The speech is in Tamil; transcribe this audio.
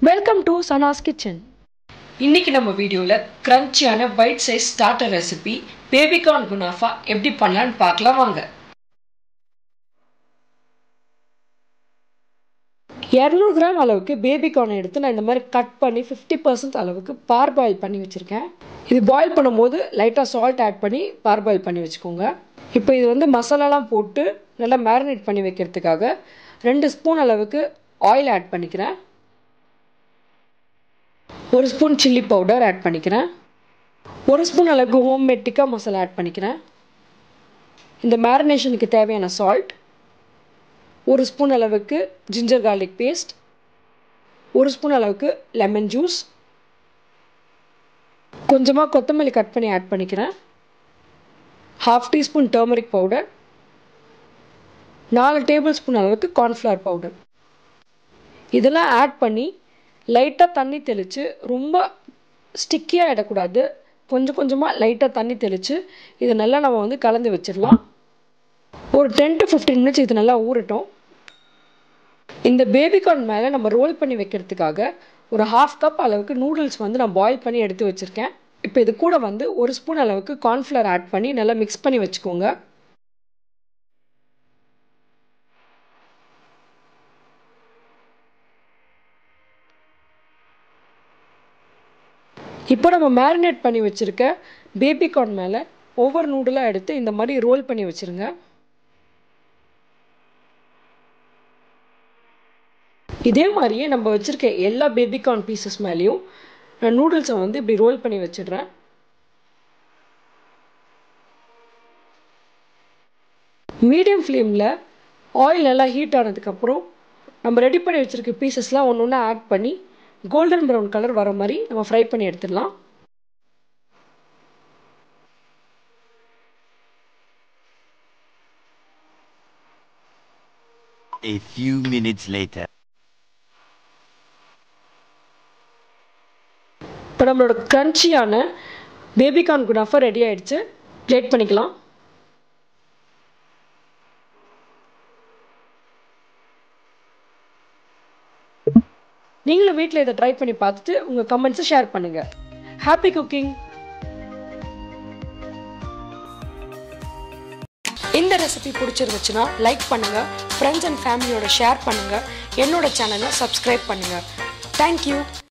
வெல்கம் டு சனாஸ் கிச்சன் இன்னைக்கு நம்ம வீடியோவில் கிரன்ச்சியான white size starter recipe baby corn குனாஃபா எப்படி பண்ணலான்னு பார்க்கலாம் வாங்க இரநூறு கிராம் அளவுக்கு பேபிகார்ன் எடுத்து நான் இந்த மாதிரி கட் பண்ணி ஃபிஃப்டி பர்சன்ட் அளவுக்கு பார் பாயில் பண்ணி வச்சுருக்கேன் இது பாயில் பண்ணும்போது லைட்டாக சால்ட் ஆட் பண்ணி பார் பாயில் பண்ணி வச்சுக்கோங்க இப்போ இது வந்து மசாலாலாம் போட்டு நல்லா மேரினேட் பண்ணி வைக்கிறதுக்காக ரெண்டு ஸ்பூன் அளவுக்கு ஆயில் ஆட் பண்ணிக்கிறேன் ஒரு ஸ்பூன் சில்லி பவுடர் ஆட் பண்ணிக்கிறேன் ஒரு ஸ்பூன் அளவுக்கு ஹோம்மேட் டிக்கா மசாலா ஆட் பண்ணிக்கிறேன் இந்த மேரினேஷனுக்கு தேவையான சால்ட் ஒரு ஸ்பூன் அளவுக்கு ஜிஞ்சர் கார்லிக் பேஸ்ட் ஒரு ஸ்பூன் அளவுக்கு லெமன் ஜூஸ் கொஞ்சமாக கொத்தமல்லி கட் பண்ணி ஆட் பண்ணிக்கிறேன் ஹாஃப் டீஸ்பூன் டர்மரிக் பவுடர் நாலு டேபிள் ஸ்பூன் அளவுக்கு கார்ன்ஃப்ளவர் பவுடர் இதெல்லாம் ஆட் பண்ணி லைட்டாக தண்ணி தெளித்து ரொம்ப ஸ்டிக்கியாக இடக்கூடாது கொஞ்சம் கொஞ்சமாக லைட்டாக தண்ணி தெளித்து இதை நல்லா நம்ம வந்து கலந்து வச்சிடலாம் ஒரு டென் டு ஃபிஃப்டீன் மினிட்ஸ் இது நல்லா ஊறட்டும் இந்த பேபிகார்ன் மேலே நம்ம ரோல் பண்ணி வைக்கிறதுக்காக ஒரு ஹாஃப் கப் அளவுக்கு நூடுல்ஸ் வந்து நான் பாயில் பண்ணி எடுத்து வச்சுருக்கேன் இப்போ இது கூட வந்து ஒரு ஸ்பூன் அளவுக்கு கார்ன்ஃப்ளவர் ஆட் பண்ணி நல்லா மிக்ஸ் பண்ணி வச்சுக்கோங்க இப்போ நம்ம மேரினேட் பண்ணி வச்சுருக்க பேபிகார்ன் மேலே ஒவ்வொரு நூடுலாக எடுத்து இந்த மாதிரி ரோல் பண்ணி வச்சுருங்க இதே மாதிரியே நம்ம வச்சுருக்க எல்லா பேபிகார்ன் பீசஸ் மேலேயும் நான் நூடுல்ஸை வந்து இப்படி ரோல் பண்ணி வச்சிடுறேன் மீடியம் ஃப்ளேமில் ஆயில் நல்லா ஹீட் ஆனதுக்கப்புறம் நம்ம ரெடி பண்ணி வச்சுருக்க பீசஸ்லாம் ஒன்று ஒன்று ஆட் பண்ணி கோல்டன் ப்ரௌன் கலர் வர மாதிரி நம்ம ஃப்ரை பண்ணி எடுத்துடலாம் A few minutes later. இப்போ நம்மளோட க்ரன்ச்சியான பேபிகார்ன் குனாஃபா ரெடி ஆயிடுச்சு பிளேட் பண்ணிக்கலாம் நீங்களும் வீட்டில் இதை ட்ரை பண்ணி பார்த்துட்டு உங்கள் கமெண்ட்ஸை ஷேர் பண்ணுங்கள் ஹாப்பி குக்கிங் இந்த ரெசிபி பிடிச்சிருந்துச்சுன்னா லைக் பண்ணுங்கள் ஃப்ரெண்ட்ஸ் அண்ட் ஃபேமிலியோட ஷேர் பண்ணுங்கள் என்னோட சேனலை சப்ஸ்கிரைப் பண்ணுங்கள் தேங்க்யூ